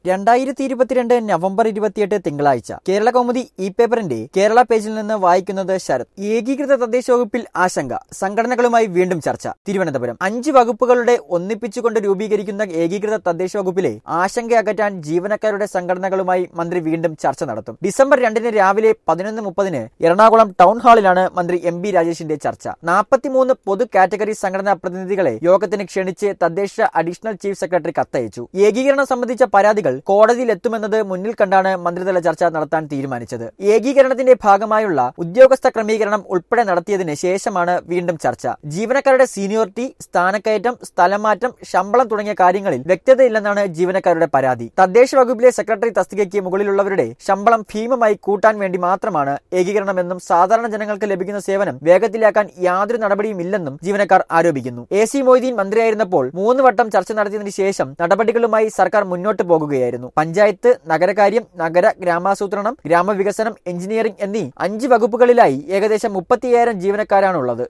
രണ്ടായിരത്തി ഇരുപത്തിരണ്ട് നവംബർ ഇരുപത്തിയെട്ട് തിങ്കളാഴ്ച കേരള കൗമുദി ഇ പേപ്പറിന്റെ കേരള പേജിൽ നിന്ന് വായിക്കുന്നത് ശരത് ഏകീകൃത തദ്ദേശ വകുപ്പിൽ ആശങ്ക സംഘടനകളുമായി വീണ്ടും ചർച്ച തിരുവനന്തപുരം അഞ്ച് വകുപ്പുകളുടെ ഒന്നിപ്പിച്ചുകൊണ്ട് രൂപീകരിക്കുന്ന ഏകീകൃത തദ്ദേശ വകുപ്പിലെ ആശങ്ക അകറ്റാൻ ജീവനക്കാരുടെ സംഘടനകളുമായി മന്ത്രി വീണ്ടും ചർച്ച നടത്തും ഡിസംബർ രണ്ടിന് രാവിലെ പതിനൊന്ന് മുപ്പതിന് എറണാകുളം ടൗൺ ഹാളിലാണ് മന്ത്രി എം ബി രാജേഷിന്റെ ചർച്ച നാൽപ്പത്തിമൂന്ന് പൊതു കാറ്റഗറി സംഘടനാ പ്രതിനിധികളെ യോഗത്തിന് ക്ഷണിച്ച് തദ്ദേശ അഡീഷണൽ ചീഫ് സെക്രട്ടറി കത്തയച്ചു ഏകീകരണം സംബന്ധിച്ച പരാതികൾ കോടതിയിൽ എത്തുമെന്നത് മുന്നിൽ കണ്ടാണ് മന്ത്രിതല ചർച്ച നടത്താൻ തീരുമാനിച്ചത് ഏകീകരണത്തിന്റെ ഭാഗമായുള്ള ഉദ്യോഗസ്ഥ ക്രമീകരണം ഉൾപ്പെടെ നടത്തിയതിന് ശേഷമാണ് വീണ്ടും ചർച്ച ജീവനക്കാരുടെ സീനിയോറിറ്റി സ്ഥാനക്കയറ്റം സ്ഥലമാറ്റം ശമ്പളം തുടങ്ങിയ കാര്യങ്ങളിൽ വ്യക്തതയില്ലെന്നാണ് ജീവനക്കാരുടെ പരാതി തദ്ദേശ വകുപ്പിലെ സെക്രട്ടറി തസ്തികയ്ക്ക് മുകളിലുള്ളവരുടെ ശമ്പളം ഭീമമായി കൂട്ടാൻ വേണ്ടി മാത്രമാണ് ഏകീകരണമെന്നും സാധാരണ ജനങ്ങൾക്ക് ലഭിക്കുന്ന സേവനം വേഗത്തിലാക്കാൻ യാതൊരു നടപടിയുമില്ലെന്നും ജീവനക്കാർ ആരോപിക്കുന്നു എ സി മൊയ്തീൻ മന്ത്രിയായിരുന്നപ്പോൾ മൂന്ന് വട്ടം ചർച്ച നടത്തിയതിനു ശേഷം നടപടികളുമായി സർക്കാർ മുന്നോട്ട് പോകുകയായിരുന്നു പഞ്ചായത്ത് നഗരകാര്യം നഗര ഗ്രാമാസൂത്രണം ഗ്രാമവികസനം എഞ്ചിനീയറിംഗ് എന്നീ അഞ്ച് വകുപ്പുകളിലായി ഏകദേശം മുപ്പത്തിയ്യായിരം ജീവനക്കാരാണുള്ളത്